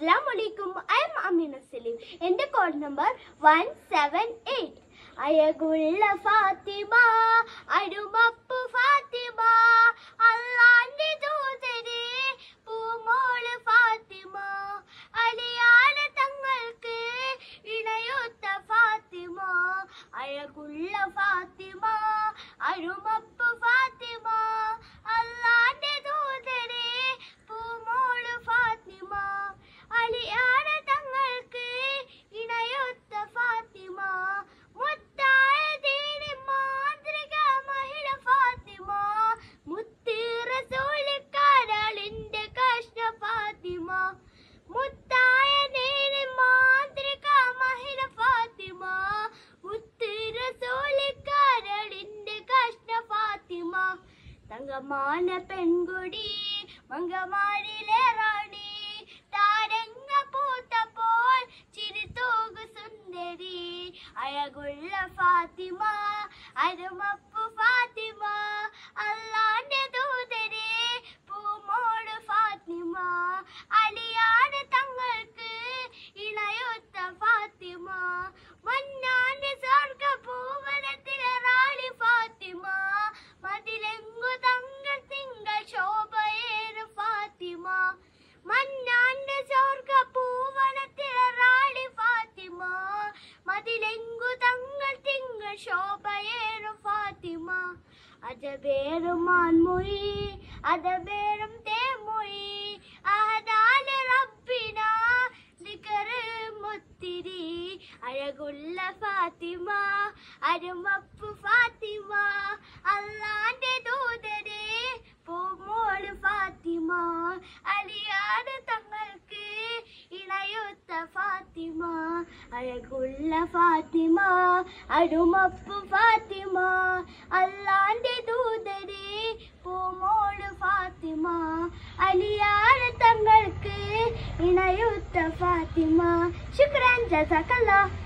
അസ്സലാമു അലൈക്കും I M Ameena Saleem എൻ്റെ code number one seven eight അയകുള്ള ഫാത്തിമ അരുമപ്പ് ഫാത്തിമ അള്ളാന്റെ ദൂതരെ പൂമോള് ഫാത്തിമ അലിയാല തങ്ങൾക്ക് ഇണയൊത്ത ഫാത്തിമ അഴകുള്ള ഫാത്തിമ അരുമപ്പ് ഫാത്തിമ അള്ളാന്റെ ദൂതരെ പൂമോള് ഫാത്തിമ അലിയാല തങ്ങൾക്ക് ഇണയൊത്ത ഫാത്തിമ മുത്തായ ദീനി മാന്ത്രിക മഹിള ഫാത്തിമ മുത്ത് റസൂലിക്കാരാളിന്റെ കഷ്ണ ഫാത്തിമ മുത്തായ ദീനി മാന്ത്രിക മഹിള ഫാത്തിമ മുത്ത് റസൂലിക്കാരാളിന്റെ കഷ്ണ ഫാത്തിമ തങ്കമാന പെൺകുടി മങ്കമാരിലെ റാണി താരങ്ങ പൂത്തപ്പോൾ ചിരിത്തോകു സുന്ദരി അഴകുള്ള ഫാത്തിമ അരുമപ്പു ഫാത്തിമ അല്ലാന്റെ ദൂതരെ പൂമോട് ഫാത്തിമ അലിയാണ് തങ്ങൾക്ക് ഇണയൊത്ത ഫാത്തിമ മന്നാന്റെ സ്വർഗ പൂവനത്തിലെ റാണി ഫാത്തിമ മതിലെങ്കു തങ്ങൾ തിങ്കൾ ശോഭയേറ് ഫാത്തിമ മന്നാന്റെ സ്വർഗ പൂവനത്തിലെ റാണി ഫാത്തിമ മതിലെങ്കു തങ്ങൾ തിങ്കൾ ശോഭയേറും ഫാത്തിമ അജബേറും മാൻമൊഴി അതബേറും തേമൊഴി അഹദാല റബ്ബിന ദിക്കറ് മുത്തിരി അഴകുള്ള ഫാത്തിമ അരുമപ്പു ഫാത്തിമ അള്ളാന്റെ ദൂതരെ പൂമോള് ഫാത്തിമ അലിയാട് തങ്ങൾക്ക് ഇണയൊത്ത ഫാത്തിമ അഴകുള്ള ഫാത്തിമ അരുമപ്പു ഫാത്തിമ അല്ലാന്റെ ദൂതരെ പൂമോള് ഫാത്തിമ അലിയാട് തങ്ങൾക്ക് ഇണയൊത്ത ഫാത്തിമ ശുക്രാൻ ജസാക്കല്ലാ